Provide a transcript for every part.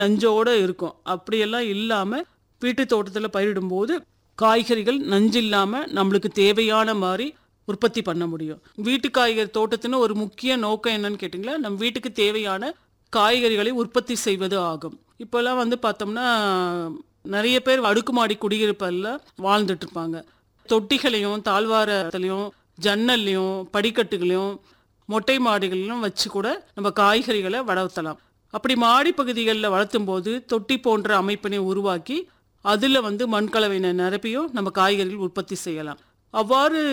நஞ்சோடு இருக்கும் அப்படியெல்லாம் இல்லாமல் வீட்டு தோட்டத்தில் பயிரிடும்போது காய்கறிகள் நஞ்சு இல்லாமல் நம்மளுக்கு தேவையான மாதிரி உற்பத்தி பண்ண முடியும் வீட்டு காய்கறி தோட்டத்தின் ஒரு முக்கிய நோக்கம் என்னன்னு கேட்டிங்களா நம்ம வீட்டுக்கு தேவையான காய்கறிகளை உற்பத்தி செய்வது ஆகும் இப்போல்லாம் வந்து பார்த்தோம்னா நிறைய பேர் அடுக்குமாடி குடியிருப்பில் வாழ்ந்துட்டு இருப்பாங்க தொட்டிகளையும் தாழ்வாரத்துலையும் ஜன்னல்லையும் படிக்கட்டுகளையும் மொட்டை மாடிகளிலும் வச்சு கூட நம்ம காய்கறிகளை வளர்த்தலாம் அப்படி மாடி பகுதிகளில் வளர்த்தும் போது தொட்டி போன்ற அமைப்பினை உருவாக்கி அதில் வந்து மண்கலவையினை நிரப்பியும் நம்ம காய்கறிகள் உற்பத்தி செய்யலாம் அவ்வாறு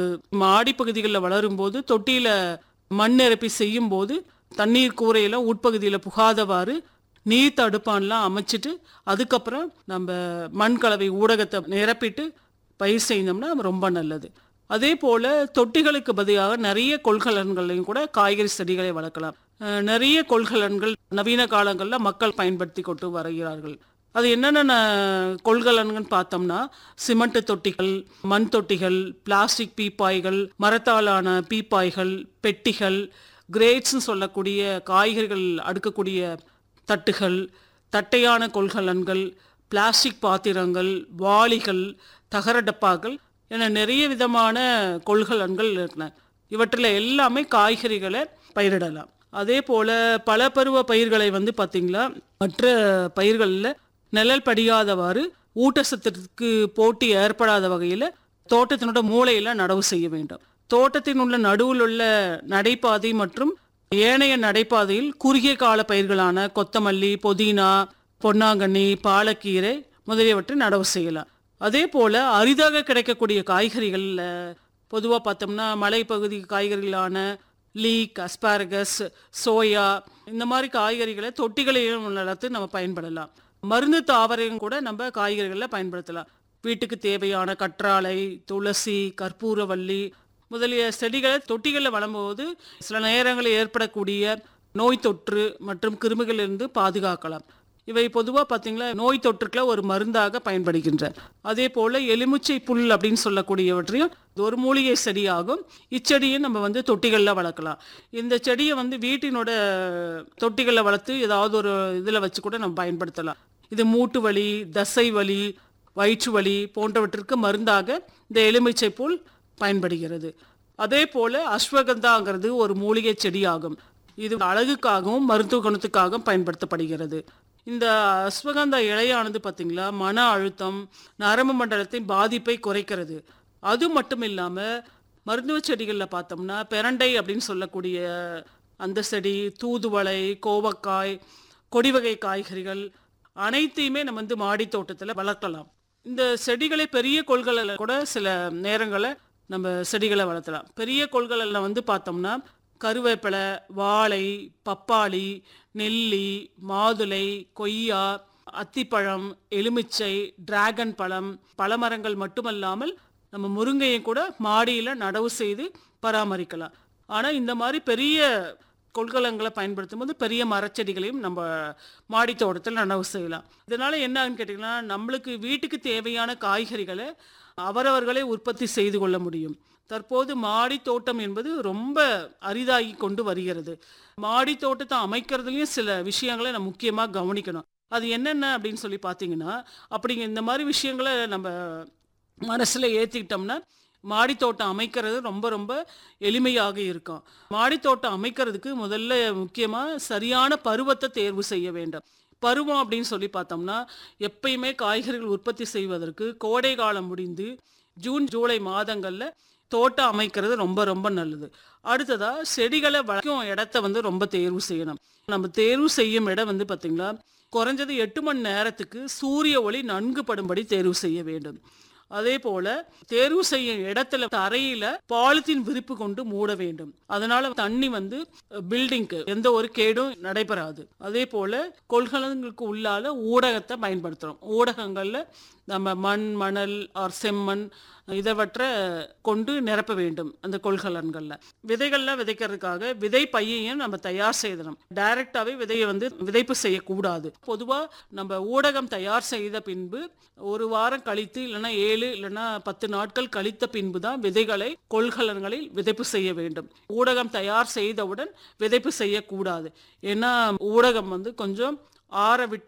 மாடி பகுதிகளில் வளரும்போது தொட்டியில் மண் நிரப்பி செய்யும் போது தண்ணீர் கூரையில் உட்பகுதியில் புகாதவாறு நீர் தடுப்பான்லாம் அமைச்சிட்டு அதுக்கப்புறம் நம்ம மண் கலவை ஊடகத்தை நிரப்பிட்டு பயிர் செய்தோம்னா ரொம்ப நல்லது அதே போல் தொட்டிகளுக்கு பதிலாக நிறைய கொள்கலன்களையும் கூட காய்கறி செடிகளை வளர்க்கலாம் அஹ் நிறைய கொள்கலன்கள் நவீன காலங்களில் மக்கள் பயன்படுத்தி கொண்டு வருகிறார்கள் அது என்னென்ன கொள்கலன்கள் பார்த்தோம்னா சிமெண்ட் தொட்டிகள் மண் தொட்டிகள் பிளாஸ்டிக் பீப்பாய்கள் மரத்தாலான பீப்பாய்கள் பெட்டிகள் கிரேட்ஸ்னு சொல்லக்கூடிய காய்கறிகள் அடுக்கக்கூடிய தட்டுகள் தட்டையான கொள்கலன்கள் பிளாஸ்டிக் பாத்திரங்கள் வாளிகள் தகர டப்பாக்கள் என நிறைய விதமான கொள்கலன்கள் இருக்கின்றன இவற்றில் எல்லாமே காய்கறிகளை பயிரிடலாம் அதே போல் பல பருவ பயிர்களை வந்து பார்த்திங்களா மற்ற பயிர்களில் நிழல் படியாதவாறு ஊட்டச்சத்திற்கு போட்டி ஏற்படாத வகையில் தோட்டத்தினோட மூளையில் நடவு செய்ய வேண்டும் தோட்டத்தின் உள்ள நடுவில் உள்ள நடைபாதை மற்றும் ஏனைய நடைபாதையில் குறுகிய கால பயிர்களான கொத்தமல்லி புதினா பொன்னாங்கண்ணி பாலக்கீரை முதலியவற்றை நடவு செய்யலாம் அதே போல் அரிதாக கிடைக்கக்கூடிய காய்கறிகளில் பொதுவாக பார்த்தோம்னா மலைப்பகுதி காய்கறிகளான லீக் அஸ்பாரகஸ் சோயா இந்த மாதிரி காய்கறிகளை தொட்டிகளையும் வளர்த்து நம்ம பயன்படலாம் மருந்து தாவரையும் கூட நம்ம காய்கறிகளில் பயன்படுத்தலாம் வீட்டுக்கு தேவையான கற்றாழை துளசி கற்பூரவள்ளி முதலிய செடிகளை தொட்டிகளில் வளரும்போது சில நேரங்களில் ஏற்படக்கூடிய நோய் தொற்று மற்றும் கிருமிகளிலிருந்து பாதுகாக்கலாம் இவை பொதுவாக பார்த்தீங்களா நோய் தொற்றுக்களை ஒரு மருந்தாக பயன்படுகின்ற அதே போல் எலுமிச்சை புல் அப்படின்னு சொல்லக்கூடியவற்றையும் இது ஒரு மூலிகை செடியாகும் இச்செடியும் நம்ம வந்து தொட்டிகளில் வளர்க்கலாம் இந்த செடியை வந்து வீட்டினோட தொட்டிகளில் வளர்த்து ஏதாவது ஒரு இதில் வச்சு கூட நம்ம பயன்படுத்தலாம் இது மூட்டு வலி தசை வலி வயிற்று வலி போன்றவற்றிற்கு மருந்தாக இந்த எலுமிச்சை புல் பயன்படுகிறது அதே போல் அஸ்வகந்தாங்கிறது ஒரு மூலிகை செடியாகும் இது அழகுக்காகவும் மருத்துவ குணத்துக்காகவும் பயன்படுத்தப்படுகிறது இந்த அஸ்வகந்தா இலையானது பார்த்திங்களா மன அழுத்தம் நரம்பு மண்டலத்தின் பாதிப்பை குறைக்கிறது அது மட்டும் இல்லாமல் மருத்துவ செடிகளில் பார்த்தோம்னா பெரண்டை அப்படின்னு சொல்லக்கூடிய அந்த செடி தூதுவளை கோவக்காய் கொடி வகை காய்கறிகள் அனைத்தையுமே நம்ம வந்து மாடி தோட்டத்தில் வளர்க்கலாம் இந்த செடிகளை பெரிய கொள்களில் கூட சில நேரங்களில் நம்ம செடிகளை வளர்த்தலாம் பெரிய கொள்களில் வந்து பார்த்தோம்னா கருவேப்பிலை வாழை பப்பாளி நெல்லி மாதுளை கொய்யா அத்திப்பழம் எலுமிச்சை டிராகன் பழம் பழமரங்கள் மட்டுமல்லாமல் நம்ம முருங்கையை கூட மாடியில் நடவு செய்து பராமரிக்கலாம் ஆனால் இந்த மாதிரி பெரிய கொள்கலங்களை பயன்படுத்தும் போது பெரிய மரச்செடிகளையும் நம்ம மாடி தோட்டத்தில் நடவு செய்யலாம் இதனால் என்னன்னு கேட்டிங்கன்னா நம்மளுக்கு வீட்டுக்கு தேவையான காய்கறிகளை அவரவர்களே உற்பத்தி செய்து கொள்ள முடியும் தற்போது மாடி தோட்டம் என்பது ரொம்ப அரிதாகி கொண்டு வருகிறது மாடி தோட்டத்தை அமைக்கிறதுலையும் சில விஷயங்களை நம்ம முக்கியமாக கவனிக்கணும் அது என்னென்ன அப்படின்னு சொல்லி பார்த்தீங்கன்னா அப்படிங்க இந்த மாதிரி விஷயங்களை நம்ம மனசில் ஏற்றிக்கிட்டோம்னா மாடித்தோட்டம் அமைக்கிறது ரொம்ப ரொம்ப எளிமையாக இருக்கும் மாடித்தோட்டம் அமைக்கிறதுக்கு முதல்ல முக்கியமாக சரியான பருவத்தை தேர்வு செய்ய வேண்டும் பருவம் அப்படின்னு சொல்லி பார்த்தோம்னா எப்பயுமே காய்கறிகள் உற்பத்தி செய்வதற்கு கோடை காலம் முடிந்து ஜூன் ஜூலை மாதங்களில் தோட்டம் அமைக்கிறது ரொம்ப ரொம்ப நல்லது அடுத்ததாக செடிகளை வளர்க்கும் இடத்த வந்து ரொம்ப தேர்வு செய்யணும் நம்ம தேர்வு செய்யும் இடம் வந்து பார்த்திங்களா குறைஞ்சது எட்டு மணி நேரத்துக்கு சூரிய ஒளி நன்கு படும்படி தேர்வு செய்ய வேண்டும் அதே போல தேர்வு செய்யும் இடத்துல தரையில பாலித்தீன் விரிப்பு கொண்டு மூட வேண்டும் அதனால தண்ணி வந்து பில்டிங்க்கு எந்த ஒரு கேடும் நடைபெறாது அதே போல கொள்கலங்களுக்கு உள்ளால ஊடகத்தை பயன்படுத்துறோம் ஊடகங்கள்ல நம்ம மண் மணல் ஆர் செம்மண் இதவற்றை கொண்டு நிரப்ப வேண்டும் அந்த கொள்கலன்கள்ல விதைகள்லாம் விதைக்கிறதுக்காக விதை பையையும் நம்ம தயார் செய்யணும் டைரக்டாவே விதையை வந்து விதைப்பு செய்யக்கூடாது பொதுவா நம்ம ஊடகம் தயார் செய்த பின்பு ஒரு வாரம் கழித்து இல்லைன்னா ஏழு இல்லைன்னா பத்து நாட்கள் கழித்த பின்பு தான் விதைகளை கொள்கலன்களில் விதைப்பு செய்ய வேண்டும் ஊடகம் தயார் செய்தவுடன் விதைப்பு செய்யக்கூடாது ஏன்னா ஊடகம் வந்து கொஞ்சம் ஆற விட்டு